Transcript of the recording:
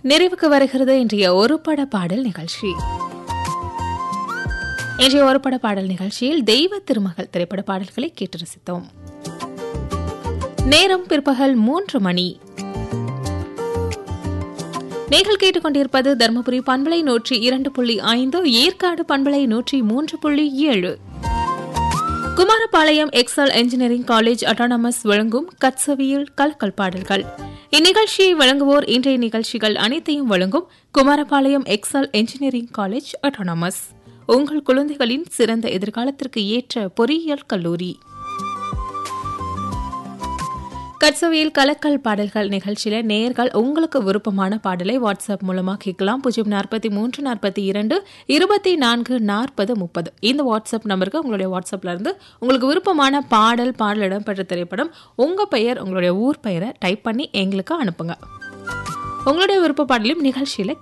நிறைவுக்கு வருகிறது இன்றைய ஒரு பட பாடல் நிகழ்ச்சி இன்றைய ஒரு பட பாடல் நிகழ்ச்சியில் தெய்வ திருமகள் திரைப்பட பாடல்களை கேட்டு ரசித்தோம் நேரம் பிற்பகல் மூன்று மணி நீங்கள் கேட்டுக்கொண்டிருப்பது தருமபுரி பண்பலை நூற்றி இரண்டு புள்ளி ஐந்து ஏற்காடு பண்பலை நூற்றி மூன்று புள்ளி ஏழு Kumarapalayam excel engineering college autonomous வழங்கும் கட்சவியில் கலக்கல் பாடல்கள் இந்நிகழ்ச்சியை வழங்குவோர் இன்றைய நிகழ்ச்சிகள் அனைத்தையும் வழங்கும் Kumarapalayam excel engineering college autonomous உங்கள் குழந்தைகளின் சிறந்த எதிர்காலத்திற்கு ஏற்ற பொறியியல் கல்லூரி கட்சவியில் கலக்கல் பாடல்கள் நிகழ்ச்சியில நேர்கள் உங்களுக்கு விருப்பமான பாடலை வாட்ஸ்அப் மூலமா கேட்கலாம் பூஜ்ஜியம் நாற்பத்தி மூன்று நாற்பத்தி இரண்டு இருபத்தி நான்கு நாற்பது முப்பது இந்த வாட்ஸ்அப் நம்பருக்கு உங்களுடைய வாட்ஸ்அப்ல இருந்து உங்களுக்கு விருப்பமான பாடல் பாடல் இடம்பெற்ற திரைப்படம் உங்க பெயர் உங்களுடைய ஊர் பெயரை டைப் பண்ணி எங்களுக்கு அனுப்புங்க உங்களுடைய விருப்ப பாடலையும் நிகழ்ச்சியில